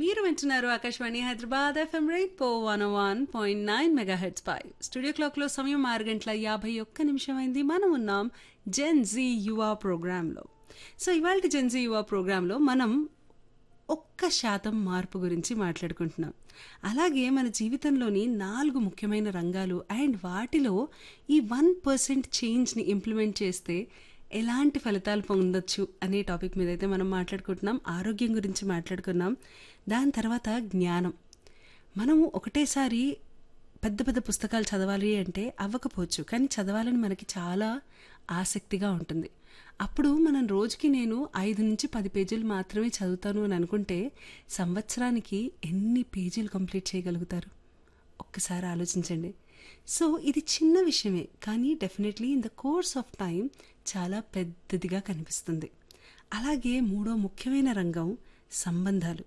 మీరు వింటున్నారు Akashvani Hyderabad FM rainbow one one point nine mega hits పై స్టూడియో క్లాక్లో సమయం ఆరు గంటల యాభై ఒక్క నిమిషం అయింది మనం ఉన్నాం జెన్ జీ యువ ప్రోగ్రాంలో సో ఇవాళ జెన్ జీ యువ ప్రోగ్రాంలో మనం ఒక్క శాతం మార్పు గురించి మాట్లాడుకుంటున్నాం అలాగే మన జీవితంలోని నాలుగు ముఖ్యమైన రంగాలు అండ్ వాటిలో ఈ వన్ పర్సెంట్ చేంజ్ని ఇంప్లిమెంట్ చేస్తే ఎలాంటి ఫలితాలు పొందొచ్చు అనే టాపిక్ మీద అయితే మనం మాట్లాడుకుంటున్నాం ఆరోగ్యం గురించి మాట్లాడుకున్నాం దాని తర్వాత జ్ఞానం మనము ఒకటేసారి పెద్ద పెద్ద పుస్తకాలు చదవాలి అంటే అవ్వకపోవచ్చు కానీ చదవాలని మనకి చాలా ఆసక్తిగా ఉంటుంది అప్పుడు మనం రోజుకి నేను ఐదు నుంచి పది పేజీలు మాత్రమే చదువుతాను అని అనుకుంటే సంవత్సరానికి ఎన్ని పేజీలు కంప్లీట్ చేయగలుగుతారు ఒక్కసారి ఆలోచించండి సో ఇది చిన్న విషయమే కానీ definitely in the course of time చాలా పెద్దదిగా కనిపిస్తుంది అలాగే మూడో ముఖ్యమైన రంగం సంబంధాలు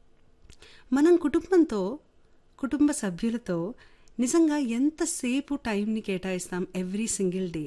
మనం కుటుంబంతో కుటుంబ సభ్యులతో నిజంగా ఎంతసేపు టైంని కేటాయిస్తాం ఎవ్రీ సింగిల్ డే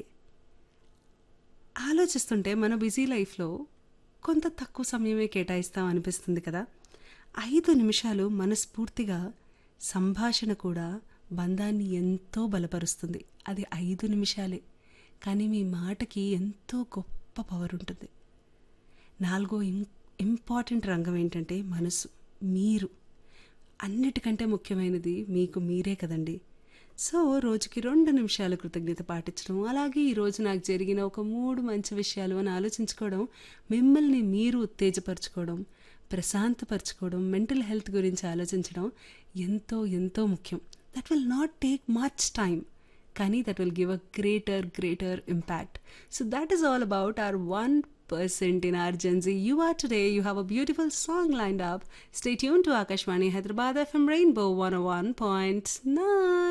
ఆలోచిస్తుంటే మన బిజీ లైఫ్లో కొంత తక్కువ సమయమే కేటాయిస్తాం అనిపిస్తుంది కదా ఐదు నిమిషాలు మనస్ఫూర్తిగా సంభాషణ కూడా బంధాన్ని ఎంతో బలపరుస్తుంది అది ఐదు నిమిషాలే కానీ మీ మాటకి ఎంతో గొప్ప పవర్ ఉంటుంది నాలుగో ఇం ఇంపార్టెంట్ రంగం ఏంటంటే మనసు మీరు అన్నిటికంటే ముఖ్యమైనది మీకు మీరే కదండి సో రోజుకి రెండు నిమిషాల కృతజ్ఞత పాటించడం అలాగే ఈరోజు నాకు జరిగిన ఒక మూడు మంచి విషయాలు అని ఆలోచించుకోవడం మిమ్మల్ని మీరు ఉత్తేజపరచుకోవడం ప్రశాంతపరచుకోవడం మెంటల్ హెల్త్ గురించి ఆలోచించడం ఎంతో ఎంతో ముఖ్యం that will not take much time కానీ that will give a greater greater impact so that is all about our one percent in our Gen Z. You are today. You have a beautiful song lined up. Stay tuned to Akashwani Hyderabad FM Rainbow 101.9.